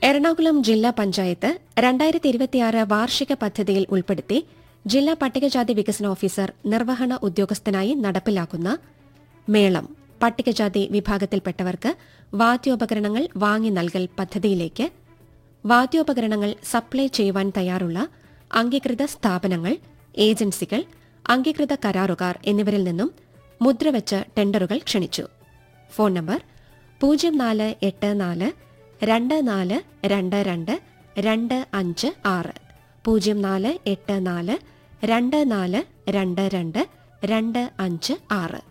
എറണാകുളം ജില്ലാ പഞ്ചായത്ത് രണ്ടായിരത്തി ഇരുപത്തിയാറ് വാർഷിക പദ്ധതിയിൽ ഉൾപ്പെടുത്തി ജില്ലാ പട്ടികജാതി വികസന ഓഫീസർ നിർവഹണ ഉദ്യോഗസ്ഥനായി നടപ്പിലാക്കുന്ന മേളം പട്ടികജാതി വിഭാഗത്തിൽപ്പെട്ടവർക്ക് വാദ്യോപകരണങ്ങൾ വാങ്ങി നൽകൽ പദ്ധതിയിലേക്ക് വാദ്യോപകരണങ്ങൾ സപ്ലൈ ചെയ്യുവാൻ തയ്യാറുള്ള അംഗീകൃത സ്ഥാപനങ്ങൾ ഏജൻസികൾ അംഗീകൃത കരാറുകാർ എന്നിവരിൽ നിന്നും മുദ്രവച്ച ടെൻഡറുകൾ ക്ഷണിച്ചു ഫോൺ നമ്പർ പൂജ്യം നാല് എട്ട് നാല് രണ്ട് നാല് രണ്ട് രണ്ട് രണ്ട് അഞ്ച് ആറ് പൂജ്യം നാല് എട്ട് നാല് രണ്ട് നാല് രണ്ട് രണ്ട് രണ്ട് അഞ്ച് ആറ്